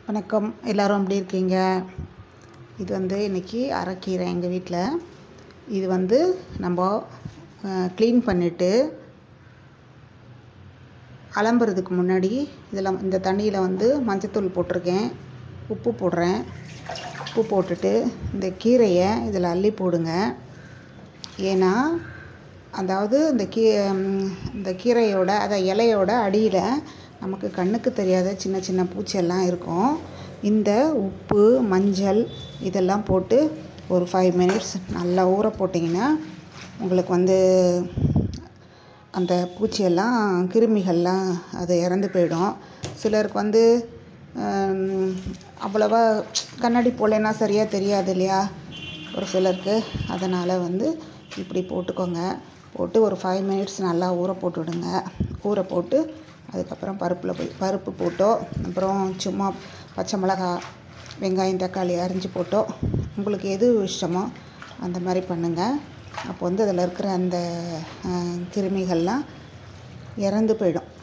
வணக்கம் எல்லோரும் எப்படி இருக்கீங்க இது வந்து இன்றைக்கி அரைக்கீரை எங்கள் வீட்டில் இது வந்து நம்ம க்ளீன் பண்ணிவிட்டு அலம்புறதுக்கு முன்னாடி இதில் இந்த தண்ணியில் வந்து மஞ்சத்தூள் போட்டிருக்கேன் உப்பு போடுறேன் உப்பு போட்டுட்டு இந்த கீரையை இதில் அள்ளி போடுங்க ஏன்னா அதாவது இந்த கீ இந்த கீரையோட அதை இலையோட அடியில் நமக்கு கண்ணுக்கு தெரியாத சின்ன சின்ன பூச்செல்லாம் இருக்கும் இந்த உப்பு மஞ்சள் இதெல்லாம் போட்டு ஒரு ஃபைவ் மினிட்ஸ் நல்லா ஊற போட்டிங்கன்னா உங்களுக்கு வந்து அந்த பூச்சியெல்லாம் கிருமிகள்லாம் அது இறந்து போயிடும் சிலருக்கு வந்து அவ்வளவா கண்ணாடி போடலைன்னா சரியாக தெரியாது இல்லையா ஒரு சிலருக்கு அதனால் வந்து இப்படி போட்டுக்கோங்க போட்டு ஒரு ஃபைவ் மினிட்ஸ் நல்லா ஊற போட்டுவிடுங்க ஊற போட்டு அதுக்கப்புறம் பருப்பில் போய் பருப்பு போட்டோ அப்புறம் சும்மா பச்சை மிளகா வெங்காயம் தக்காளி அரிஞ்சு போட்டோ உங்களுக்கு எது இஷ்டமோ அந்த மாதிரி பண்ணுங்கள் அப்போ வந்து அதில் இருக்கிற அந்த கிருமிகள்லாம் இறந்து போயிடும்